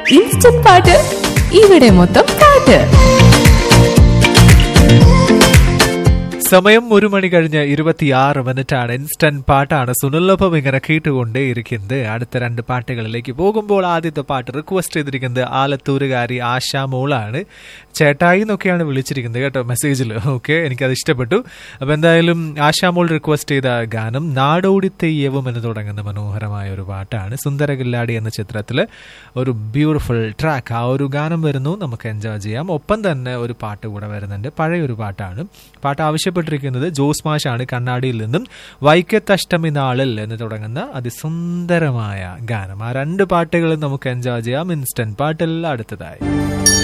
instant പാട്ട് ഇവിടെ മൊത്തം പാട്ട് സമയം ഒരു മണി കഴിഞ്ഞ് ഇരുപത്തിയാറ് മിനിറ്റാണ് ഇൻസ്റ്റന്റ് പാട്ടാണ് സുനിലൊപ്പം ഇങ്ങനെ കേട്ടുകൊണ്ടേയിരിക്കുന്നത് അടുത്ത രണ്ട് പാട്ടുകളിലേക്ക് പോകുമ്പോൾ ആദ്യത്തെ പാട്ട് റിക്വസ്റ്റ് ചെയ്തിരിക്കുന്നത് ആലത്തൂരുകാരി ആശാ മോളാണ് ചേട്ടായി എന്നൊക്കെയാണ് വിളിച്ചിരിക്കുന്നത് കേട്ടോ മെസ്സേജിൽ ഓക്കെ എനിക്കത് ഇഷ്ടപ്പെട്ടു അപ്പം എന്തായാലും ആശാ മോൾ റിക്വസ്റ്റ് ചെയ്ത ഗാനം നാടോടി തെയ്യവും എന്ന് തുടങ്ങുന്ന മനോഹരമായ ഒരു പാട്ടാണ് സുന്ദരകില്ലാടി എന്ന ചിത്രത്തിൽ ഒരു ബ്യൂട്ടിഫുൾ ട്രാക്ക് ആ ഒരു ഗാനം വരുന്നു നമുക്ക് എൻജോയ് ചെയ്യാം ഒപ്പം തന്നെ ഒരു പാട്ട് കൂടെ വരുന്നുണ്ട് പഴയൊരു പാട്ടാണ് പാട്ട് ആവശ്യപ്പെട്ടിരിക്കുന്നത് ജോസ് മാഷാണ് കണ്ണാടിയിൽ നിന്നും വൈക്കത്തഷ്ടമി നാളിൽ എന്ന് തുടങ്ങുന്ന അതിസുന്ദരമായ ഗാനം ആ രണ്ട് പാട്ടുകളും നമുക്ക് എൻജോയ് ചെയ്യാം ഇൻസ്റ്റന്റ് പാട്ടിൽ അടുത്തതായി